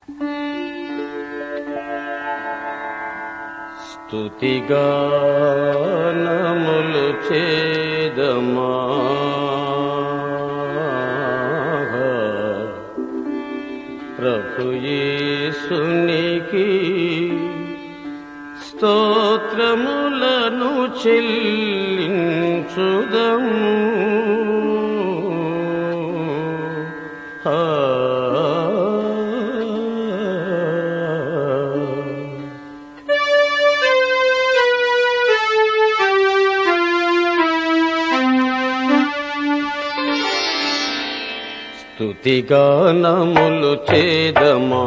స్తుతిగానములు చేదమా ప్రభుయేసునికి స్తోత్రములను చెల్లించుదము ఆ స్తుతిగానములు చేదమా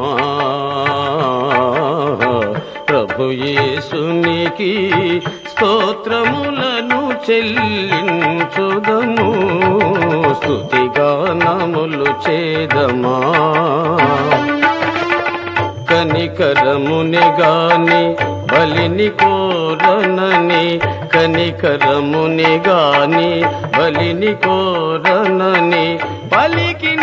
ప్రభుయేసునికి స్తోత్రములను చెల్లించుదము స్తుతిగానములు చేదమా కనికరముని గాని బలిని కోరనని కనికరముని గాని బలిని కోరనని పలికిన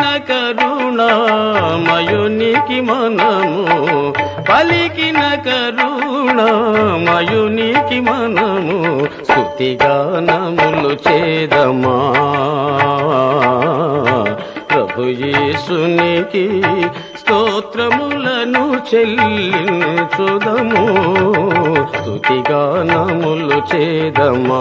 కరుణామయునికి మనము పలికిన కరుణామయునికి మనము స్తుతిగానములు చేదమా ప్రభుయేసునికి స్తోత్రములను చెల్లించుదము స్తుతిగానములు చేదమా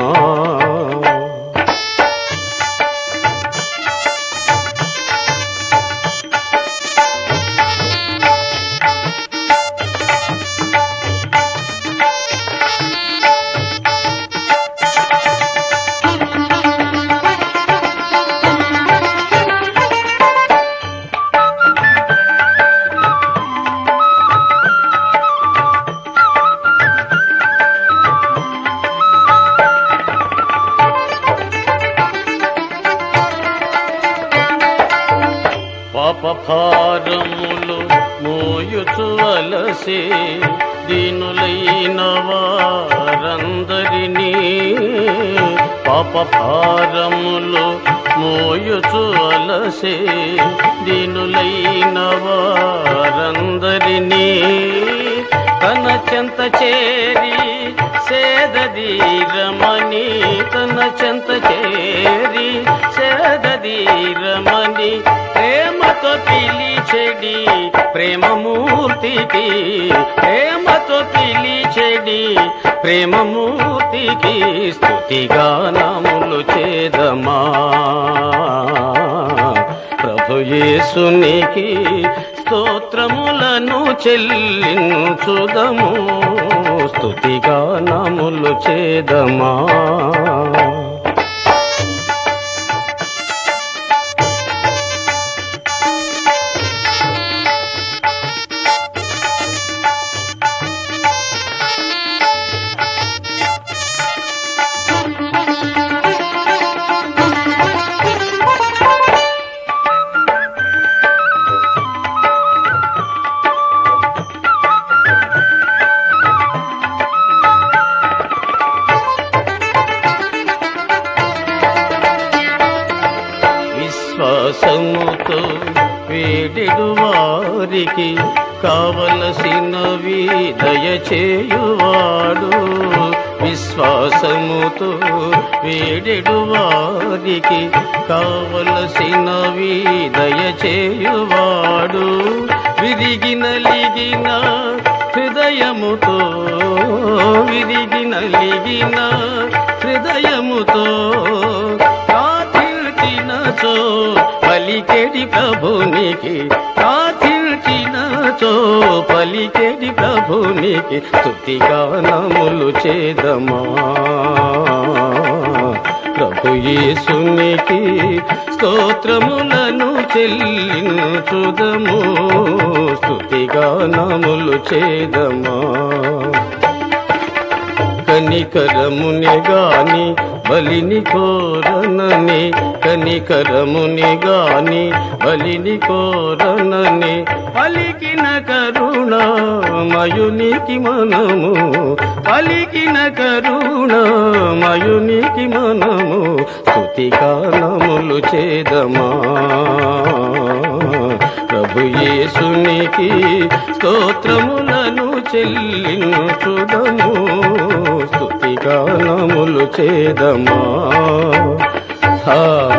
పాప భారములు మోయుచు అలసే దీనులైన వారందరినీ పాప భారములు మోయుచు అలసే దీనులైన వారందరినీ తన చెంత చేరి సేదీరమణి తన చెంత చేరి సేదీరమణి ప్రేమతో పిలిచెడి ప్రేమమూర్తికి ప్రేమతో పిలిచెడి ప్రేమమూర్తికి స్తుతిగానములు చేదమా ప్రభుయేసునికి స్తోత్రములను చెల్లించుదము స్తుతిగానములు చేదమా విశ్వాసముతో వేడెడు వారికి కావలసినవి దయచేయువాడు విశ్వాసముతో వేడెడు వారికి కావలసినవి దయచేయువాడు విరిగి నలిగిన హృదయముతో విరిగి నలిగిన హృదయముతో ప్రార్థించినచో పలికెడి ప్రభునికి ప్రార్థించినచో పలికెడి ప్రభునికి స్తుతిగానములు చేదమా ప్రభు యేసునికి స్తోత్రములను చెల్లించుదము స్తుతిగానములు చేదమా కనికరముని గాని బలిని కోరనని కనికరముని గాని బలిని కోరనని పలికిన కరుణామయునికి మనము పలికిన కరుణామయునికి మనము స్తుతిగానములు చేదమా ప్రభు ప్రభు యేసునికి స్తోత్రములను చెల్లించుదము స్తుతిగానములు చేదమా హా